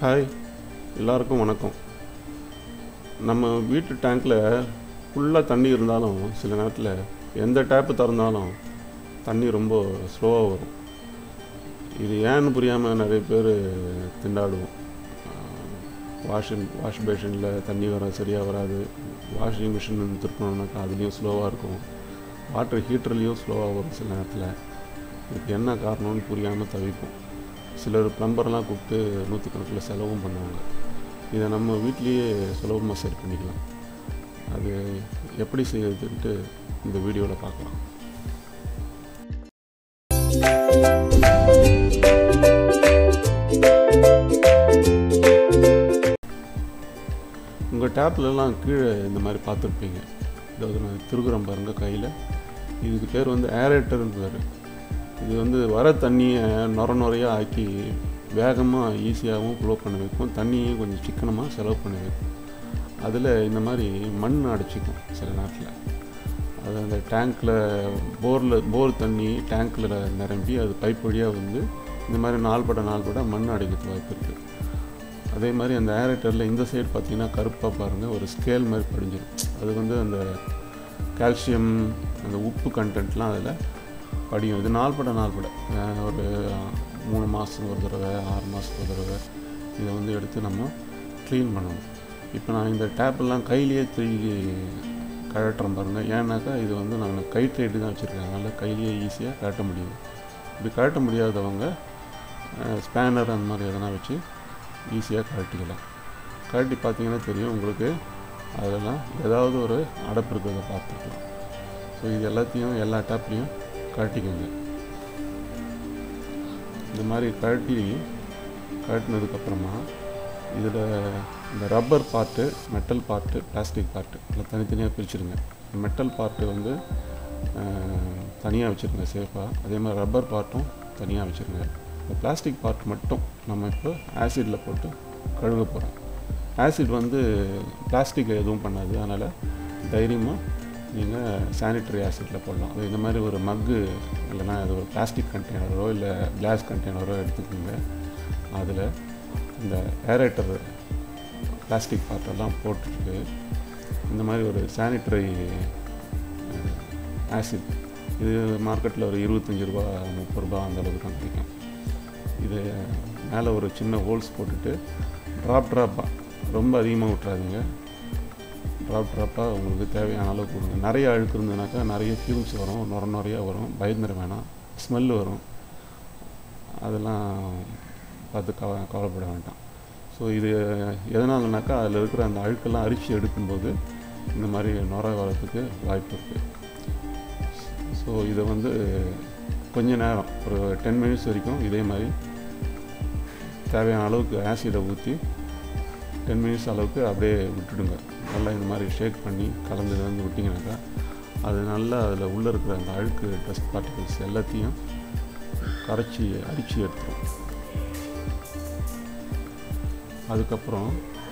hi எல்லாருக்கும் வணக்கம் நம்ம வீட்டு டேங்க்கில் ஃபுல்லாக தண்ணி இருந்தாலும் சில நேரத்தில் எந்த டேப்பு திறந்தாலும் தண்ணி ரொம்ப ஸ்லோவாக வரும் இது ஏன்னு புரியாமல் நிறைய பேர் திண்டாடுவோம் வாஷிங் வாஷ் பேஷனில் தண்ணி வர சரியாக வராது வாஷிங் மிஷின் திருப்பணுன்னாக்கா அதுலேயும் ஸ்லோவாக இருக்கும் வாட்டர் ஹீட்டர்லேயும் ஸ்லோவாக வரும் சில நேரத்தில் இதுக்கு என்ன காரணம்னு புரியாமல் தவிப்போம் சிலர் ப்ளம்பர்லாம் கூப்பிட்டு நூற்றுக்கணக்கில் செலவும் பண்ணுவாங்க இதை நம்ம வீட்லேயே சுலபமாக சரி பண்ணிக்கலாம் அது எப்படி செய்யறதுன்ட்டு இந்த வீடியோவில் பார்க்கலாம் உங்கள் டேப்லலாம் கீழே இந்த மாதிரி பார்த்துருப்பீங்க இதாவது நான் திருக்குறேன் பாருங்கள் கையில் இதுக்கு பேர் வந்து ஏரேட்டர்னு பேர் இது வந்து வர தண்ணியை நொர நுறையாக ஆக்கி வேகமாக ஈஸியாகவும் ஃப்ளோ பண்ண வைக்கும் தண்ணியும் கொஞ்சம் சிக்கனமாக செலவு பண்ணி வைக்கும் அதில் இந்த மாதிரி மண் அடைச்சிக்கும் சில நேரத்தில் அது அந்த டேங்க்கில் போரில் போர் தண்ணி டேங்க்கில் நிரம்பி அது பைப் வழியாக வந்து இந்த மாதிரி நாள்பட நாள்பட மண் அடைக்கிறது வாய்ப்பு இருக்குது அதே மாதிரி அந்த ஏரேட்டரில் இந்த சைடு பார்த்தீங்கன்னா கருப்பாக பாருங்கள் ஒரு ஸ்கேல் மாதிரி படிஞ்சிடும் அது வந்து அந்த கால்சியம் அந்த உப்பு கண்டென்ட்லாம் அதில் படியும் இது நாள்பட நாள்பட ஒரு மூணு மாதத்துக்கு ஒரு தடவை ஆறு மாதத்துக்கு ஒரு தடவை இதை வந்து எடுத்து நம்ம க்ளீன் பண்ணணும் இப்போ நான் இந்த டேப்பெல்லாம் கையிலேயே தூக்கி கழட்டுறேன் பாருங்கள் ஏன்னாக்கா இது வந்து நாங்கள் கை ட்ரேட்டு தான் வச்சுருக்கேன் அதனால் கையிலேயே ஈஸியாக கழட்ட முடியும் இப்படி கழட்ட முடியாதவங்க ஸ்பேனர் அந்த மாதிரி எதனா வச்சு ஈஸியாக கழட்டிக்கலாம் கழட்டி பார்த்தீங்கன்னா தெரியும் உங்களுக்கு அதெல்லாம் ஏதாவது ஒரு அடப்பு இருக்கிறத பார்த்துக்கலாம் ஸோ இது எல்லாத்தையும் எல்லா டேப்லேயும் கழட்டிக்கோங்க இந்த மாதிரி கழட்டி கழட்டினதுக்கப்புறமா இதில் இந்த rubber part metal part plastic part இல்லை தனித்தனியாக பிரிச்சுருங்க மெட்டல் பார்ட்டு வந்து தனியாக வச்சுருங்க சேஃபாக அதே மாதிரி ரப்பர் பார்ட்டும் தனியாக வச்சுருங்க இந்த பிளாஸ்டிக் பார்ட் மட்டும் நம்ம இப்போ ஆசிடில் போட்டு கழுவ போகிறோம் ஆசிட் வந்து பிளாஸ்டிக் எதுவும் பண்ணாது அதனால் தைரியமாக நீங்கள் சானிட்டரி ஆசிட்டில் போடலாம் அது இந்த மாதிரி ஒரு மக்கு இல்லைனா அது ஒரு பிளாஸ்டிக் கண்டெய்னரோ இல்லை கிளாஸ் கண்டெய்னரோ எடுத்துக்கோங்க அதில் இந்த ஏரேட்டர் பிளாஸ்டிக் பார்ட்டெல்லாம் போட்டுட்டு இந்த மாதிரி ஒரு சானிட்டரி ஆசிட் இது மார்க்கெட்டில் ஒரு இருபத்தஞ்சி ரூபா முப்பது ரூபா அந்த அளவுக்கு தான் கிடைக்கும் இது மேலே ஒரு சின்ன ஹோல்ஸ் போட்டுட்டு ட்ராப் ட்ராப்பாக ரொம்ப அதிகமாக விட்றாதீங்க ட்ராப் ட்ராப்பாக உங்களுக்கு தேவையான அளவுக்கு கொடுங்க நிறைய அழுக்கு இருந்ததுனாக்கா நிறைய ஃபியூம்ஸ் வரும் நுர நிறையா வரும் பயந்துட வேணாம் ஸ்மெல் வரும் அதெல்லாம் பார்த்து கவ கவலைப்பட வேண்டாம் ஸோ இது எதனாலனாக்கா அதில் இருக்கிற அந்த அழுக்கெல்லாம் அரிச்சு எடுக்கும்போது இந்த மாதிரி நுர வரத்துக்கு வாய்ப்பு இருக்குது ஸோ இதை வந்து கொஞ்ச நேரம் ஒரு டென் மினிட்ஸ் வரைக்கும் இதே மாதிரி தேவையான அளவுக்கு ஆசிடை ஊற்றி டென் மினிட்ஸ் அளவுக்கு அப்படியே விட்டுடுங்க நல்லா இந்த மாதிரி ஷேக் பண்ணி கலந்து வந்து விட்டிங்கனாக்கா அது நல்லா அதில் உள்ளே இருக்கிற அந்த அழுக்கு டஸ்ட் பார்ட்டிகல்ஸ் எல்லாத்தையும் கரைச்சி அரிச்சு எடுத்துரும் அதுக்கப்புறம்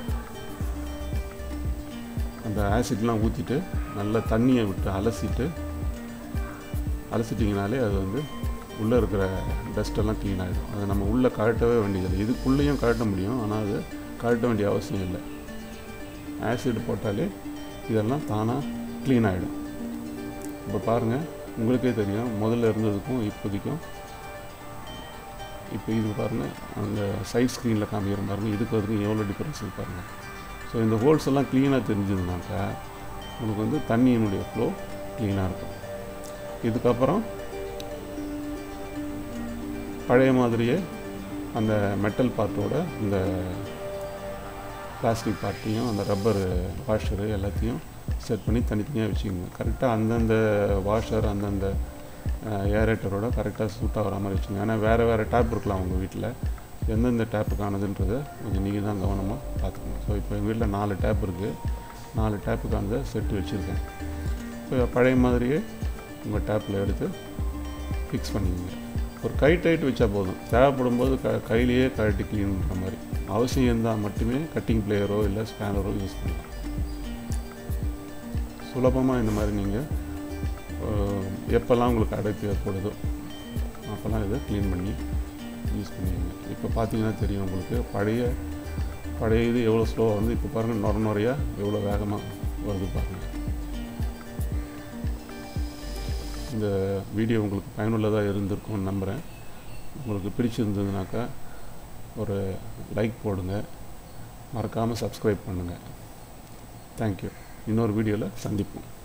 அந்த ஆசிட்லாம் ஊற்றிட்டு நல்லா தண்ணியை விட்டு அலசிட்டு அலசிட்டிங்கனாலே அது வந்து உள்ளே இருக்கிற டஸ்ட்டெல்லாம் க்ளீன் ஆகிடும் அதை நம்ம உள்ளே கழட்டவே வேண்டியதில்லை இதுக்குள்ளேயும் கழட்ட முடியும் ஆனால் அது கழட்ட வேண்டிய அவசியம் இல்லை ஆசிட் போட்டாலே இதெல்லாம் தானாக க்ளீன் ஆகிடும் இப்போ பாருங்கள் உங்களுக்கே தெரியும் முதல்ல இருந்ததுக்கும் இப்போதைக்கும் இப்போ இது பாருங்கள் அந்த சைட் ஸ்க்ரீனில் காமிக்கிற பாருங்கள் இதுக்கு வரைக்கும் எவ்வளோ டிஃப்ரென்ஸ் பாருங்கள் ஸோ இந்த ஹோல்ஸ் எல்லாம் க்ளீனாக தெரிஞ்சதுனாக்கா உங்களுக்கு வந்து தண்ணியினுடைய ஃப்ளோ க்ளீனாக இருக்கும் இதுக்கப்புறம் பழைய மாதிரியே அந்த மெட்டல் பார்ட்டோட இந்த பிளாஸ்டிக் பார்ட்டையும் அந்த ரப்பர் வாஷரு எல்லாத்தையும் செட் பண்ணி தனித்தனியாக வச்சுக்கோங்க கரெக்டாக அந்தந்த வாஷர் அந்தந்த ஏரேட்டரோட கரெக்டாக சூட்டாக வர மாதிரி வச்சுங்க ஏன்னா வேறு வேறு டேப் இருக்கலாம் உங்கள் வீட்டில் எந்தெந்த டேப்புக்கானதுன்றதை கொஞ்சம் நீங்கள் தான் கவனமாக பார்த்துக்கணும் ஸோ இப்போ எங்கள் வீட்டில் நாலு டேப் இருக்குது நாலு டேப்புக்கானதை செட்டு வச்சுருக்கேன் இப்போ பழைய மாதிரியே உங்கள் டேப்பில் எடுத்து ஃபிக்ஸ் பண்ணிக்கோங்க ஒரு கை டைட் வச்சா போதும் தேவைப்படும் போது க கையிலேயே கழட்டி க்ளீன் பண்ணுற மாதிரி அவசியம் இருந்தால் மட்டுமே கட்டிங் பிளேயரோ இல்லை ஸ்பேனரோ யூஸ் பண்ணலாம் சுலபமாக இந்த மாதிரி நீங்கள் எப்போல்லாம் உங்களுக்கு அடைப்பு ஏற்படுதோ அப்போல்லாம் இதை க்ளீன் பண்ணி யூஸ் பண்ணுவீங்க இப்போ பார்த்தீங்கன்னா தெரியும் உங்களுக்கு பழைய பழைய இது எவ்வளோ ஸ்லோவாக வந்து இப்போ பாருங்கள் நொர நுறையாக எவ்வளோ வேகமாக வருது பாருங்கள் இந்த வீடியோ உங்களுக்கு பயனுள்ளதாக இருந்திருக்கும்னு நம்புகிறேன் உங்களுக்கு பிடிச்சிருந்ததுனாக்கா ஒரு லைக் போடுங்க மறக்காமல் சப்ஸ்கிரைப் பண்ணுங்கள் தேங்க்யூ இன்னொரு வீடியோவில் சந்திப்போம்